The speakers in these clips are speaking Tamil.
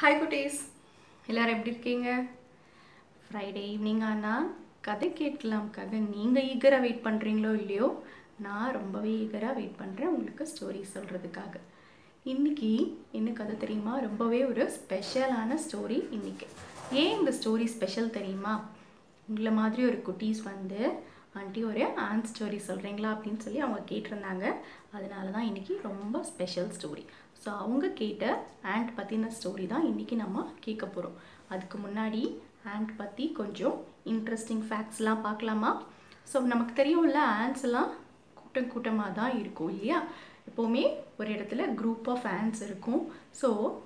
ஹாய் குட்டீஸ் எல்லாரும் எப்படி இருக்கீங்க ஃப்ரைடே ஈவினிங் ஆனால் கதை கேட்கலாம்க்காக நீங்கள் ஈகராக வெயிட் பண்ணுறீங்களோ இல்லையோ நான் ரொம்பவே ஈகராக வெயிட் பண்ணுறேன் உங்களுக்கு ஸ்டோரி சொல்கிறதுக்காக இன்னைக்கு என்ன கதை தெரியுமா ரொம்பவே ஒரு ஸ்பெஷலான ஸ்டோரி இன்னைக்கு ஏன் இந்த ஸ்டோரி ஸ்பெஷல் தெரியுமா உங்களை மாதிரி ஒரு குட்டீஸ் வந்து ஆண்டி ஒரு ஆன் ஸ்டோரி சொல்கிறீங்களா அப்படின்னு சொல்லி அவங்க கேட்டிருந்தாங்க அதனால தான் இன்றைக்கி ரொம்ப ஸ்பெஷல் ஸ்டோரி ஸோ அவங்க கேட்ட ஆண்ட் பற்றின ஸ்டோரி தான் இன்றைக்கி நம்ம கேட்க போகிறோம் அதுக்கு முன்னாடி ஆண்ட் பற்றி கொஞ்சம் இன்ட்ரெஸ்டிங் ஃபேக்ட்ஸ்லாம் பார்க்கலாமா ஸோ நமக்கு தெரியும்ல ஆண்ட்ஸ் எல்லாம் கூட்டம் கூட்டமாக தான் இருக்கும் இல்லையா எப்போவுமே ஒரு இடத்துல குரூப் ஆஃப் ஆண்ட்ஸ் இருக்கும் ஸோ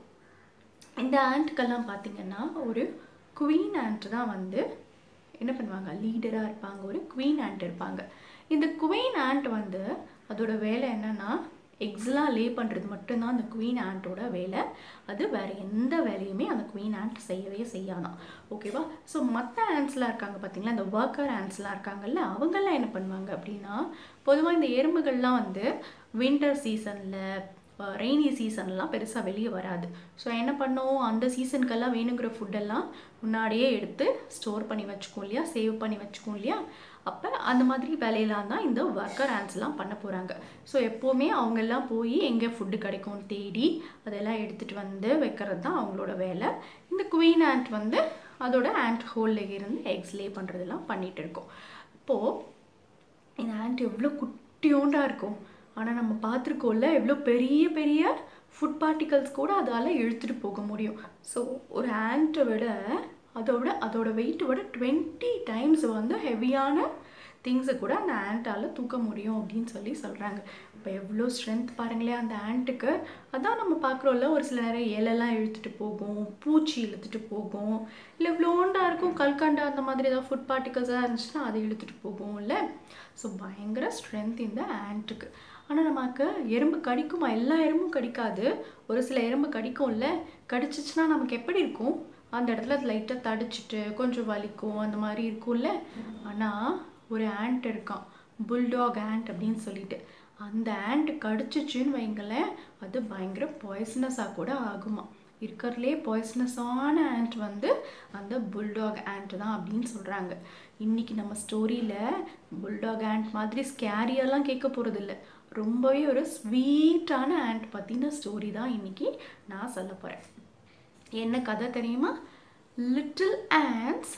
இந்த ஆண்ட்க்கெல்லாம் பார்த்தீங்கன்னா ஒரு குவீன் ஆண்ட் தான் வந்து என்ன பண்ணுவாங்க லீடராக இருப்பாங்க ஒரு குவீன் ஆண்ட் இருப்பாங்க இந்த குவீன் ஆண்ட் வந்து அதோட வேலை என்னன்னா எக்ஸ்லாம் லே பண்ணுறது மட்டும்தான் அந்த குவீன் ஆண்ட்டோட வேலை அது வேறு எந்த வேலையுமே அந்த குவீன் ஆண்ட் செய்யவே செய்யாதான் ஓகேவா ஸோ மற்ற ஆண்ட்ஸ்லாம் இருக்காங்க பார்த்தீங்களா இந்த ஒர்க்கர் ஆண்ட்ஸ்லாம் இருக்காங்கல்ல அவங்கெல்லாம் என்ன பண்ணுவாங்க அப்படின்னா பொதுவாக இந்த எறும்புகள்லாம் வந்து வின்டர் சீசனில் ரெய்னி சீசன்லாம் பெருசாக வெளியே வராது ஸோ என்ன பண்ணும் அந்த சீசனுக்கெல்லாம் வேணுங்கிற ஃபுட்டெல்லாம் முன்னாடியே எடுத்து ஸ்டோர் பண்ணி வச்சுக்கோம் இல்லையா சேவ் பண்ணி வச்சுக்கோம் இல்லையா அப்போ அந்த மாதிரி வேலையெல்லாம் தான் இந்த ஒர்க்கர் ஆண்ட்ஸ்லாம் பண்ண போகிறாங்க ஸோ எப்போவுமே அவங்கெல்லாம் போய் எங்கே ஃபுட்டு கிடைக்கும் தேடி அதெல்லாம் எடுத்துகிட்டு வந்து வைக்கிறது தான் அவங்களோட வேலை இந்த குவீன் ஆண்ட் வந்து அதோட ஆண்ட் ஹோலில் இருந்து எக்ஸ் லே பண்ணுறதெல்லாம் பண்ணிகிட்டு இருக்கோம் இப்போது இந்த ஆண்ட் எவ்வளோ குட்டியோண்டா இருக்கும் ஆனால் நம்ம பார்த்துருக்கோம்ல எவ்வளோ பெரிய பெரிய ஃபுட் பார்ட்டிகல்ஸ் கூட அதால் இழுத்துட்டு போக முடியும் ஸோ ஒரு ஆண்ட்டை விட அதோட அதோட வெயிட்டை விட டுவெண்ட்டி டைம்ஸ் வந்து ஹெவியான திங்ஸை கூட அந்த ஆண்ட்டால் தூக்க முடியும் அப்படின்னு சொல்லி சொல்கிறாங்க இப்போ எவ்வளோ ஸ்ட்ரென்த் பாருங்களேன் அந்த ஆண்ட்டுக்கு அதான் நம்ம பார்க்குறோம்ல ஒரு சில நேரம் இலெல்லாம் இழுத்துட்டு போகும் பூச்சி இழுத்துட்டு போகும் இல்லை இவ்வளோண்டா இருக்கும் கல்கண்டா அந்த மாதிரி ஏதாவது ஃபுட் பார்ட்டிகல்ஸாக இருந்துச்சுன்னா அதை இழுத்துட்டு போகும்ல ஸோ பயங்கர ஸ்ட்ரென்த் இந்த ஆண்ட்டுக்கு ஆனால் நமக்கு எறும்பு கடிக்குமா எல்லா எறும்பும் கடிக்காது ஒரு சில எறும்பு கடிக்கும்ல கடிச்சிச்சுன்னா நமக்கு எப்படி இருக்கும் அந்த இடத்துல லைட்டாக தடிச்சிட்டு கொஞ்சம் வலிக்கும் அந்த மாதிரி இருக்கும்ல ஆனால் ஒரு ஆண்ட் இருக்கான் புல்டாக் ஆண்ட் அப்படின்னு சொல்லிட்டு அந்த ஆண்ட் கடிச்சிச்சுன்னு வைங்களேன் அது பயங்கர பாய்சனஸாக கூட ஆகுமா இருக்கிறதுலே பாய்சனஸான ஆண்ட் வந்து அந்த புல்டாக் ஆண்ட் தான் அப்படின்னு சொல்கிறாங்க இன்றைக்கி நம்ம ஸ்டோரியில் புல்டாக் ஆண்ட் மாதிரி ஸ்கேரியெல்லாம் கேட்க போகிறதில்ல ரொம்பவே ஒரு ஸ்வீட்டான ஆண்ட் பற்றின ஸ்டோரி தான் இன்றைக்கி நான் சொல்ல போகிறேன் என்ன கதை தெரியுமா லிட்டில் ஆண்ட்ஸ்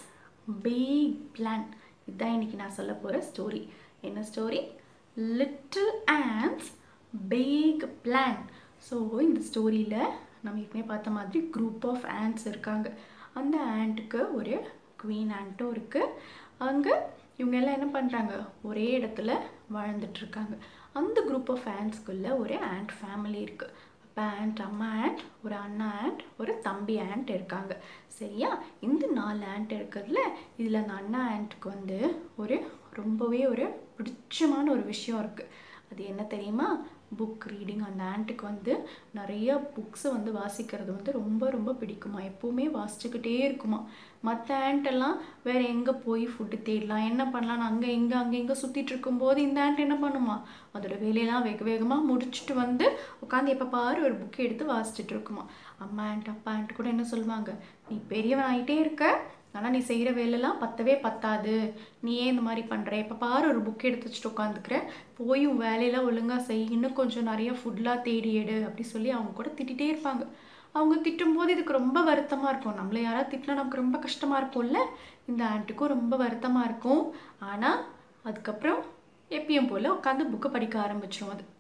பிக் பிளான் இதுதான் இன்றைக்கி நான் சொல்ல போகிற ஸ்டோரி என்ன story little ants big plan so இந்த ஸ்டோரியில் நம்ம ஏற்கனவே பார்த்த மாதிரி குரூப் ஆஃப் ஆண்ட்ஸ் இருக்காங்க அந்த ஆண்ட்டுக்கு ஒரு குவீன் ஆண்ட்டும் இருக்குது அங்கே இவங்க எல்லாம் என்ன பண்ணுறாங்க ஒரே இடத்துல வாழ்ந்துட்டுருக்காங்க அந்த குரூப் ஆஃப் ஆண்ட்ஸ்குள்ளே ஒரு ஆண்ட் ஃபேமிலி இருக்குது அப்போ ஆண்ட் அம்மா ஆண்ட் ஒரு அண்ணா ஆண்ட் ஒரு தம்பி ஆண்ட் இருக்காங்க சரியா இந்த நாலு ஆண்ட் இருக்கிறதுல இதில் அந்த அண்ணா ஆண்ட்டுக்கு வந்து ஒரு ரொம்பவே ஒரு பிடிச்சமான ஒரு விஷயம் இருக்குது அது என்ன தெரியுமா புக் ரீடிங் அந்த ஆண்ட்டுக்கு வந்து நிறைய புக்ஸை வந்து வாசிக்கிறது வந்து ரொம்ப ரொம்ப பிடிக்குமா எப்போவுமே வாசிச்சுக்கிட்டே இருக்குமா மற்ற ஆண்ட்டெல்லாம் வேறு எங்கே போய் ஃபுட்டு தேடலாம் என்ன பண்ணலாம் அங்கே இங்கே அங்கே இங்கே சுற்றிட்டு இருக்கும்போது இந்த ஆண்ட் என்ன பண்ணுமா அதோட வேலையெல்லாம் வேக வேகமாக முடிச்சுட்டு வந்து உட்காந்து எப்போ பாரு ஒரு புக்கை எடுத்து வாசிச்சுட்டு இருக்குமா அம்மா ஆண்ட் அப்பா ஆண்ட் கூட என்ன சொல்லுவாங்க நீ பெரியவன் ஆகிட்டே இருக்க ஆனால் நீ செய்கிற வேலைலாம் பத்தவே பத்தாது நீ ஏன் இந்த மாதிரி பண்ணுற இப்போ பாரு ஒரு புக் எடுத்து வச்சுட்டு உட்காந்துக்கிற போய் உன் வேலையெல்லாம் ஒழுங்காக செய் இன்னும் கொஞ்சம் நிறைய ஃபுட்லாம் தேடி எடு அப்படி சொல்லி அவங்க கூட திட்டிகிட்டே இருப்பாங்க அவங்க திட்டும்போது இதுக்கு ரொம்ப வருத்தமாக இருக்கும் நம்மளை யாராவது திட்டினா நமக்கு ரொம்ப கஷ்டமாக இருக்கும்ல இந்த ஆண்ட்டுக்கும் ரொம்ப வருத்தமாக இருக்கும் ஆனால் அதுக்கப்புறம் எப்பயும் போல் உட்காந்து புக்கை படிக்க ஆரம்பிச்சிடும் அது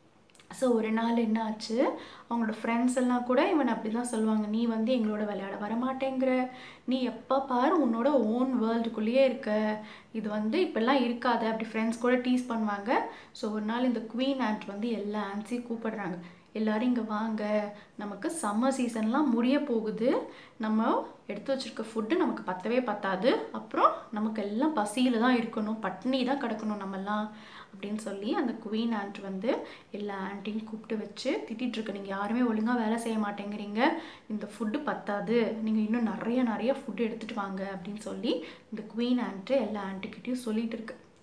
ஸோ ஒரு நாள் என்ன ஆச்சு அவங்களோட ஃப்ரெண்ட்ஸ் எல்லாம் கூட இவன் அப்படி தான் சொல்லுவாங்க நீ வந்து எங்களோட விளையாட வரமாட்டேங்கிற நீ எப்போ பாரு உன்னோட ஓன் வேர்ல்டுக்குள்ளேயே இருக்க இது வந்து இப்படிலாம் இருக்காத அப்படி ஃப்ரெண்ட்ஸ் கூட டீஸ் பண்ணுவாங்க ஸோ ஒரு நாள் இந்த குவீன் ஆண்ட் வந்து எல்லா ஆண்ட்ஸையும் கூப்பிடுறாங்க எல்லோரும் இங்கே வாங்க நமக்கு சம்மர் சீசன்லாம் முடிய போகுது நம்ம எடுத்து வச்சுருக்க ஃபுட்டு நமக்கு பத்தவே பத்தாது அப்புறம் நமக்கு எல்லாம் பசியில் தான் இருக்கணும் பட்னி தான் கிடக்கணும் நம்மெல்லாம் அப்படின்னு சொல்லி அந்த குவீன் ஆண்ட் வந்து எல்லா ஆண்ட்டையும் கூப்பிட்டு வச்சு திட்டிகிட்ருக்கு நீங்கள் யாருமே ஒழுங்காக வேலை செய்ய மாட்டேங்கிறீங்க இந்த ஃபுட்டு பத்தாது நீங்கள் இன்னும் நிறைய நிறைய ஃபுட்டு எடுத்துகிட்டு வாங்க அப்படின்னு சொல்லி இந்த குவீன் ஆண்ட்டு எல்லா ஆண்ட்டுக்கிட்டேயும் சொல்லிகிட்டு இருக்கு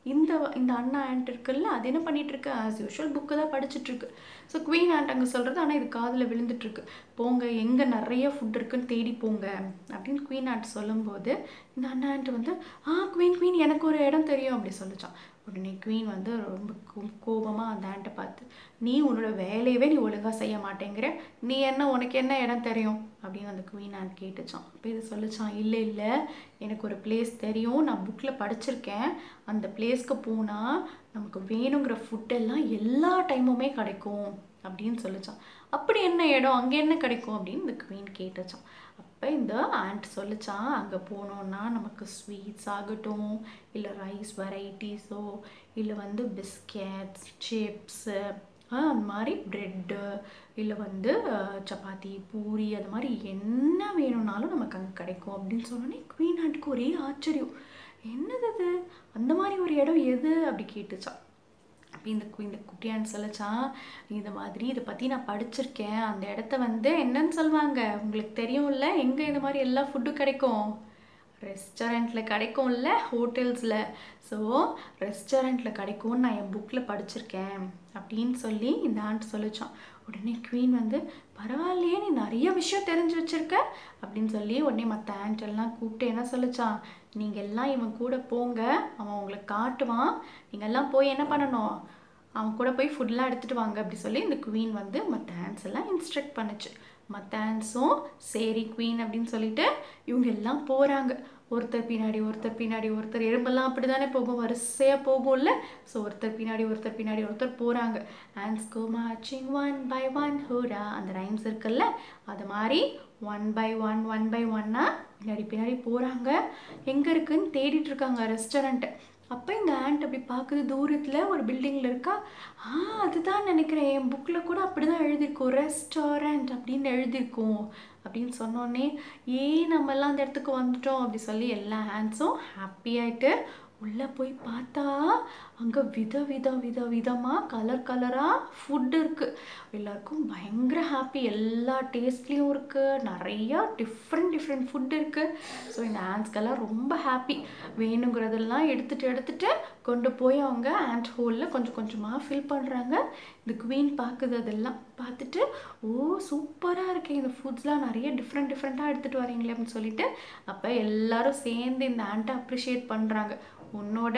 இந்த இந்த அண்ணா ஆண்ட் இருக்குல்ல அது என்ன பண்ணிட்டு இருக்கு ஆஸ் யூஷுவல் புக்கு தான் படிச்சுட்டு இருக்கு ஸோ குவீன் ஆண்ட் அங்கே சொல்கிறது ஆனால் இது காதில் விழுந்துட்டு இருக்கு போங்க எங்கே நிறைய ஃபுட் இருக்குன்னு தேடி போங்க அப்படின்னு குவீன் ஆண்ட் சொல்லும்போது இந்த அண்ணா ஆண்ட் வந்து ஆ குவீன் குவீன் எனக்கு ஒரு இடம் தெரியும் அப்படி சொல்லிச்சான் உடனே குவீன் வந்து ரொம்ப கோ- கோபமா அந்த ஆண்ட்டை பார்த்து நீ உன்னோட வேலையவே நீ ஒழுங்கா செய்ய மாட்டேங்கிற நீ என்ன உனக்கு என்ன இடம் தெரியும் அப்படின்னு அந்த குவீன் ஆண்ட் கேட்டுச்சான் அப்போ இது சொல்லிச்சான் இல்லை இல்லை எனக்கு ஒரு பிளேஸ் தெரியும் நான் புக்கில் படிச்சிருக்கேன் அந்த பிளேஸ்க்கு போனால் நமக்கு வேணுங்கிற ஃபுட்டெல்லாம் எல்லா டைமுமே கிடைக்கும் அப்படின்னு சொல்லிச்சான் அப்படி என்ன இடம் அங்கே என்ன கிடைக்கும் அப்படின்னு இந்த குவீன் கேட்டுச்சான் அப்போ இந்த ஆண்ட் சொல்லிச்சான் அங்கே போனோன்னா நமக்கு ஸ்வீட்ஸ் ஆகட்டும் இல்லை ரைஸ் வெரைட்டிஸோ இல்லை வந்து பிஸ்கெட்ஸ் சிப்ஸு அந்த மாதிரி ப்ரெட்டு இல்லை வந்து அஹ், சப்பாத்தி பூரி அது மாதிரி என்ன வேணும்னாலும் நமக்கு அங்கே கிடைக்கும் அப்படின்னு சொன்னோன்னே குவீன் ஆண்ட்க்கு ஒரே ஆச்சரியம் என்னது அது அந்த மாதிரி ஒரு இடம் எது அப்படி கேட்டுச்சான் அப்போ இந்த கு- இந்த குட்டியான்னு சொல்லிச்சான் இந்த மாதிரி இதை பற்றி நான் படிச்சிருக்கேன் அந்த இடத்த வந்து என்னன்னு சொல்லுவாங்க உங்களுக்கு தெரியும்ல எங்கே இந்த மாதிரி எல்லா ஃபுட்டும் கிடைக்கும் ரெஸ்டாரண்ட்டில் கிடைக்கும்ல ஹோட்டல்ஸில் ஸோ ரெஸ்டாரண்ட்டில் கிடைக்கும்னு நான் என் புக்கில் படிச்சிருக்கேன் அப்படின்னு சொல்லி இந்த ஆண்ட் சொல்லிச்சான் உடனே குவீன் வந்து பரவாயில்லையே நீ நிறைய விஷயம் தெரிஞ்சு வச்சிருக்க அப்படின்னு சொல்லி உடனே மற்ற ஆண்ட் எல்லாம் கூப்பிட்டு என்ன சொல்லிச்சான் நீங்கள் எல்லாம் இவன் கூட போங்க அவன் உங்களுக்கு காட்டுவான் நீங்கள் எல்லாம் போய் என்ன பண்ணணும் அவன் கூட போய் ஃபுட்லாம் எடுத்துகிட்டு வாங்க அப்படி சொல்லி இந்த குவீன் வந்து மற்ற ஆண்ட்ஸ் எல்லாம் இன்ஸ்ட்ரக்ட் பண்ணுச்சு மற்ற ஆண்ட்ஸும் சரி குவீன் அப்படின்னு சொல்லிட்டு இவங்க எல்லாம் போகிறாங்க ஒருத்தர் பின்னாடி ஒருத்தர் பின்னாடி ஒருத்தர் எறும்பெல்லாம் அப்படி தானே போகும் வரிசையாக போகும்ல ஸோ ஒருத்தர் பின்னாடி ஒருத்தர் பின்னாடி ஒருத்தர் போகிறாங்க ants go marching one by one hurrah அந்த ரைம்ஸ் இருக்குல்ல அது மாதிரி one by one one by ஒன்னா பின்னாடி பின்னாடி போகிறாங்க எங்கே இருக்குன்னு தேடிட்டு இருக்காங்க ரெஸ்டாரண்ட்டு அப்போ இந்த ஆண்ட் அப்படி பார்க்குது தூரத்தில் ஒரு பில்டிங்கில் இருக்கா ஆ அதுதான் நினைக்கிறேன் என் புக்கில் கூட அப்படி தான் எழுதியிருக்கோம் ரெஸ்டாரண்ட் அப்படின்னு எழுதியிருக்கோம் அப்படின்னு சொன்னோடனே ஏன் நம்மெல்லாம் அந்த இடத்துக்கு வந்துட்டோம் அப்படி சொல்லி எல்லா ஹேண்ட்ஸும் ஹாப்பி ஆயிட்டு உள்ளே போய் பார்த்தா அங்கே வித வித வித விதமாக கலர் கலராக ஃபுட் இருக்குது எல்லாருக்கும் பயங்கர ஹாப்பி எல்லா டேஸ்ட்லேயும் இருக்குது நிறையா டிஃப்ரெண்ட் டிஃப்ரெண்ட் ஃபுட் இருக்குது ஸோ இந்த ஆண்ட்ஸ்க்கெல்லாம் ரொம்ப ஹாப்பி வேணுங்கிறதெல்லாம் எடுத்துட்டு எடுத்துட்டு கொண்டு போய் அவங்க ஆண்ட் ஹோலில் கொஞ்சம் கொஞ்சமாக ஃபில் பண்ணுறாங்க இந்த குவீன் பார்க்குது அதெல்லாம் பார்த்துட்டு ஓ சூப்பராக இருக்கே இந்த ஃபுட்ஸ்லாம் நிறைய டிஃப்ரெண்ட் டிஃப்ரெண்ட்டாக எடுத்துகிட்டு வரீங்களே அப்படின்னு சொல்லிட்டு அப்போ எல்லாரும் சேர்ந்து இந்த ஆண்ட்டை அப்ரிஷியேட் பண்ணுறாங்க உன்னோட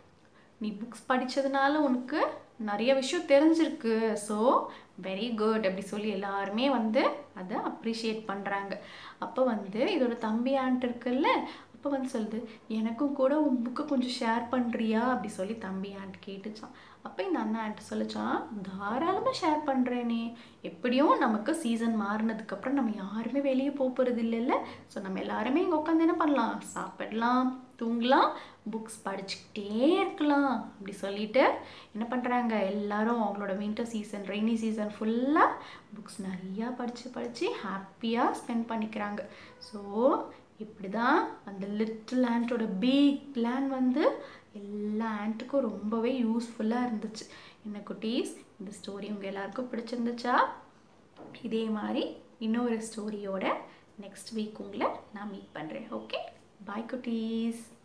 நீ புக்ஸ் படித்ததுனால உனக்கு நிறைய விஷயம் தெரிஞ்சிருக்கு ஸோ வெரி குட் அப்படி சொல்லி எல்லாருமே வந்து அதை அப்ரிஷியேட் பண்ணுறாங்க அப்போ வந்து இதோட தம்பி ஆண்ட் இருக்குல்ல அப்போ வந்து சொல்லுது எனக்கும் கூட உன் புக்கை கொஞ்சம் ஷேர் பண்ணுறியா அப்படி சொல்லி தம்பி ஆண்ட் கேட்டுச்சான் அப்போ இந்த அண்ணா ஆண்ட் சொல்லிச்சான் தாராளமாக ஷேர் பண்ணுறேனே எப்படியும் நமக்கு சீசன் மாறினதுக்கப்புறம் நம்ம யாருமே வெளியே போக போகிறது இல்லைல்ல ஸோ நம்ம எல்லாருமே இங்கே உட்காந்து என்ன பண்ணலாம் சாப்பிடலாம் தூங்கலாம் புக்ஸ் படிச்சுக்கிட்டே இருக்கலாம் அப்படி சொல்லிட்டு என்ன பண்ணுறாங்க எல்லாரும் அவங்களோட வின்டர் சீசன் ரெய்னி சீசன் ஃபுல்லாக புக்ஸ் நிறையா படித்து படித்து ஹாப்பியாக ஸ்பெண்ட் பண்ணிக்கிறாங்க ஸோ இப்படி தான் அந்த லிட்டில் ஆண்ட்டோட பிக் பிளான் வந்து எல்லா ஆண்ட்டுக்கும் ரொம்பவே யூஸ்ஃபுல்லாக இருந்துச்சு என்ன குட்டீஸ் இந்த ஸ்டோரி உங்கள் எல்லாருக்கும் பிடிச்சிருந்துச்சா இதே மாதிரி இன்னொரு ஸ்டோரியோட நெக்ஸ்ட் வீக் உங்களை நான் மீட் பண்ணுறேன் ஓகே பாய் குட்டீஸ்